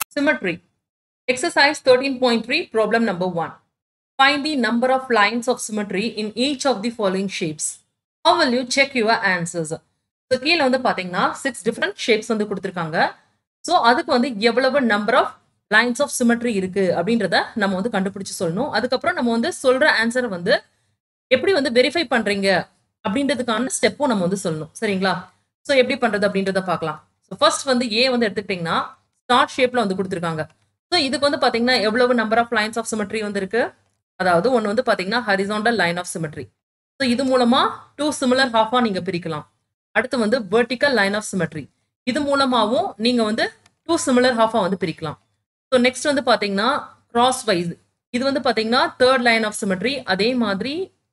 Symmetry. Exercise 13.3, problem number 1. Find the number of lines of symmetry in each of the following shapes. How will you check your answers? So கீழே வந்து பார்த்தீங்கன்னா six different shapes வந்து கொடுத்துருக்காங்க so அதுக்கு வந்து எவ்வளவு number of lines of symmetry இருக்கு அப்படின்றத நம்ம வந்து கண்டுபிடிச்சு சொல்லணும் அதுக்கப்புறம் நம்ம வந்து சொல்ற ஆன்சரை வந்து எப்படி வந்து வெரிஃபை பண்றீங்க அப்படின்றதுக்கான ஸ்டெப்பும் நம்ம வந்து சொல்லணும் சரிங்களா ஸோ எப்படி பண்றது அப்படின்றத பார்க்கலாம் ஸோ ஃபர்ஸ்ட் வந்து ஏ வந்து எடுத்துக்கிட்டிங்கன்னா ஸ்டார்ட் ஷேப்ல வந்து கொடுத்துருக்காங்க ஸோ இதுக்கு வந்து பார்த்தீங்கன்னா எவ்வளவு number of lines of symmetry வந்து இருக்கு அதாவது ஒன்று வந்து பார்த்தீங்கன்னா horizontal line of symmetry so இது மூலமா டூ சிமிலர் ஹாஃபாக நீங்கள் பிரிக்கலாம் அடுத்து வந்து வெர்டிக்கல் லைன் ஆஃப் சிமெட்ரி இது மூலமாகவும் நீங்கள் வந்து டூ சிமிலர் ஹாஃபாக வந்து பிரிக்கலாம் ஸோ நெக்ஸ்ட் வந்து பார்த்தீங்கன்னா கிராஸ் வைஸ் இது வந்து பார்த்தீங்கன்னா தேர்ட் லைன் ஆஃப் சிமெட்ரி அதே மாதிரி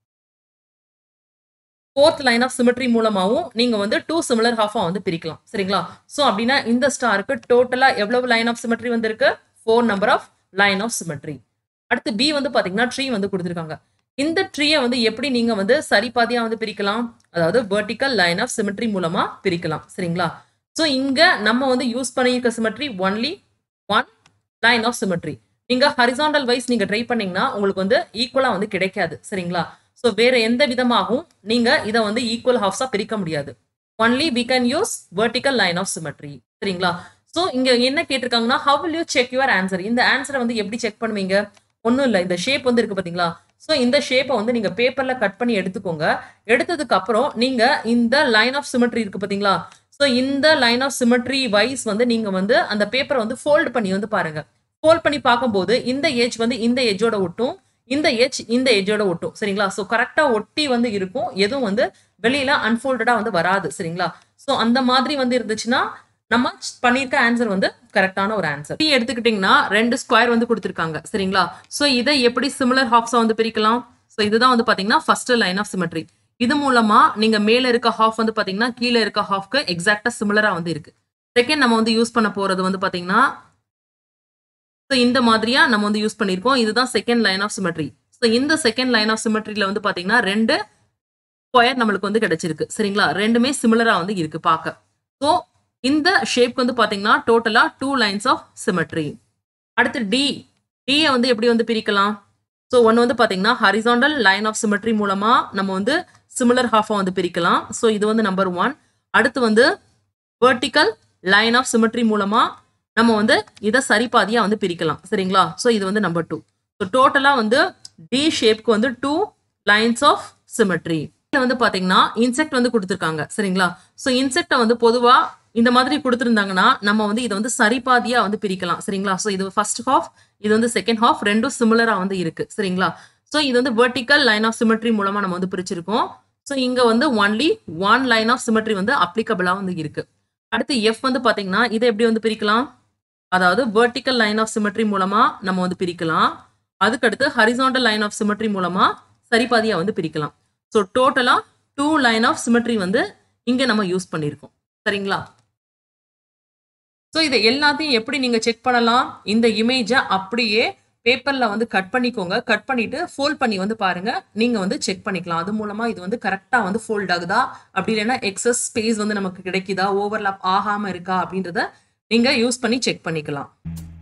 ஃபோர்த் லைன் ஆஃப் சிமெட்ரி மூலமாகவும் நீங்கள் வந்து டூ சிமிலர் ஹாஃபாக வந்து பிரிக்கலாம் சரிங்களா ஸோ அப்படின்னா இந்த ஸ்டாருக்கு டோட்டலாக எவ்வளவு லைன் ஆஃப் சிமெட்ரி வந்திருக்கு four number of line of symmetry அடுத்து பி வந்து பார்த்தீங்கன்னா ட்ரீ வந்து கொடுத்துருக்காங்க இந்த ட்ரீயை வந்து எப்படி நீங்கள் வந்து சரிபாதியாக வந்து பிரிக்கலாம் அதாவது வெர்டிக்கல் லைன் ஆஃப் சிமெட்ரி மூலமாக பிரிக்கலாம் சரிங்களா ஸோ இங்கே நம்ம வந்து யூஸ் பண்ணியிருக்க symmetry only one line of symmetry நீங்கள் ஹரிசாண்டல் வைஸ் நீங்கள் ட்ரை பண்ணீங்கன்னா உங்களுக்கு வந்து ஈக்குவலாக வந்து கிடைக்காது சரிங்களா ஸோ வேற எந்த விதமாகவும் நீங்கள் இதை வந்து ஈக்குவல் ஹாஃப்ஸாக பிரிக்க முடியாது only we can use vertical line of symmetry சரிங்களா ஸோ இங்கே என்ன கேட்டிருக்காங்கன்னா how will you check your answer இந்த ஆன்சரை வந்து எப்படி செக் பண்ணுவீங்க ஒன்றும் இல்லை இந்த ஷேப் வந்து இருக்கு பார்த்தீங்களா ஸோ இந்த ஷேப்பை வந்து நீங்கள் பேப்பரில் கட் பண்ணி எடுத்துக்கோங்க எடுத்ததுக்கு அப்புறம் நீங்கள் இந்த லைன் ஆஃப் சிமெட்ரி இருக்கு பார்த்தீங்களா ஸோ இந்த லைன் ஆஃப் சிமெட்ரி வைஸ் வந்து நீங்கள் வந்து அந்த பேப்பரை வந்து ஃபோல்டு பண்ணி வந்து பாருங்க ஃபோல்ட் பண்ணி பார்க்கும்போது இந்த ஏஜ் வந்து இந்த எஜ்ஜோட ஒட்டும் இந்த ஏஜ் இந்த எஜ்ஜோட ஒட்டும் சரிங்களா ஸோ கரெக்டாக ஒட்டி வந்து இருக்கும் எதுவும் வந்து வெளியில அன்ஃபோல்டடாக வந்து வராது சரிங்களா ஸோ அந்த மாதிரி வந்து இருந்துச்சுன்னா நம்ம பண்ணியிருக்க ஆன்சர் வந்து கரெக்டான ஒரு ஆன்சர் டி எடுத்துக்கிட்டிங்கன்னா ரெண்டு ஸ்கொயர் வந்து கொடுத்துருக்காங்க சரிங்களா ஸோ இதை எப்படி சிமிலர் ஹாஃப்ஸாக வந்து பிரிக்கலாம் ஸோ இதுதான் வந்து பார்த்தீங்கன்னா ஃபர்ஸ்ட் லைன் ஆஃப் சிமெட்ரி இது மூலமா நீங்க மேல இருக்க ஹாஃப் வந்து பாத்தீங்கன்னா கீழே இருக்க ஹாஃப்க்கு எக்ஸாக்டா சிமிலரா வந்து இருக்கு செகண்ட் நம்ம வந்து யூஸ் பண்ண போறது வந்து பாத்தீங்கன்னா ஸோ இந்த மாதிரியா நம்ம வந்து யூஸ் பண்ணியிருக்கோம் இதுதான் second line of symmetry so இந்த செகண்ட் லைன் ஆஃப் சிமெட்ரியில வந்து பாத்தீங்கன்னா ரெண்டு ஸ்கொயர் நம்மளுக்கு வந்து கிடைச்சிருக்கு சரிங்களா ரெண்டுமே சிமிலரா வந்து இருக்கு பார்க்க ஸோ இந்த ஷேப்க்கு வந்து பாத்தீங்கன்னா டோட்டலா டூ லைன்ஸ் ஆஃப் சிமெட்ரி அடுத்து டி டியை வந்து எப்படி வந்து பிரிக்கலாம் ஸோ ஒன்று வந்து பார்த்தீங்கன்னா ஹரிசாண்டல் லைன் ஆஃப் சிமெட்ரி மூலமாக நம்ம வந்து சிமிலர் ஹாஃபாக வந்து பிரிக்கலாம் ஸோ இது வந்து நம்பர் ஒன் அடுத்து வந்து வெர்டிக்கல் லைன் ஆஃப் சிமெட்ரி மூலமாக நம்ம வந்து இதை சரிபாதியாக வந்து பிரிக்கலாம் சரிங்களா ஸோ இது வந்து நம்பர் டூ ஸோ டோட்டலாக வந்து டி ஷேப்க்கு வந்து டூ லைன்ஸ் ஆஃப் சிமெட்ரி இதில் வந்து பார்த்தீங்கன்னா இன்செக்ட் வந்து கொடுத்துருக்காங்க சரிங்களா ஸோ இன்செக்டை வந்து பொதுவாக இந்த மாதிரி கொடுத்துருந்தாங்கன்னா நம்ம வந்து இதை வந்து சரிபாதியாக வந்து பிரிக்கலாம் சரிங்களா ஸோ இது ஃபர்ஸ்ட் ஹாஃப் இது வந்து செகண்ட் ஹாஃப் ரெண்டும் சிமிலராக வந்து இருக்கு சரிங்களா ஸோ இது வந்து வெர்டிக்கல் லைன் ஆஃப் சிமெட்ரி மூலமாக நம்ம வந்து பிரிச்சிருக்கோம் ஸோ இங்கே வந்து only one line of symmetry வந்து அப்ளிகபிளாக வந்து இருக்கு அடுத்து எஃப் வந்து பார்த்தீங்கன்னா இதை எப்படி வந்து பிரிக்கலாம் அதாவது வெர்டிக்கல் லைன் ஆஃப் சிமெட்ரி மூலமாக நம்ம வந்து பிரிக்கலாம் அதுக்கடுத்து ஹரிசாண்டல் லைன் ஆஃப் சிமெட்ரி மூலமாக சரிபாதியாக வந்து பிரிக்கலாம் ஸோ டோட்டலாக டூ லைன் ஆஃப் சிமெட்ரி வந்து இங்கே நம்ம யூஸ் பண்ணியிருக்கோம் சரிங்களா ஸோ இதை எல்லாத்தையும் எப்படி நீங்கள் செக் பண்ணலாம் இந்த இமேஜை அப்படியே பேப்பரில் வந்து கட் பண்ணிக்கோங்க கட் பண்ணிட்டு ஃபோல்ட் பண்ணி வந்து பாருங்க நீங்கள் வந்து செக் பண்ணிக்கலாம் அது மூலமாக இது வந்து கரெக்டாக வந்து ஃபோல்ட் ஆகுதா அப்படி இல்லைன்னா எக்ஸஸ் ஸ்பேஸ் வந்து நமக்கு கிடைக்குதா ஓவர்லாப் ஆகாமல் இருக்கா அப்படின்றத நீங்கள் யூஸ் பண்ணி செக் பண்ணிக்கலாம்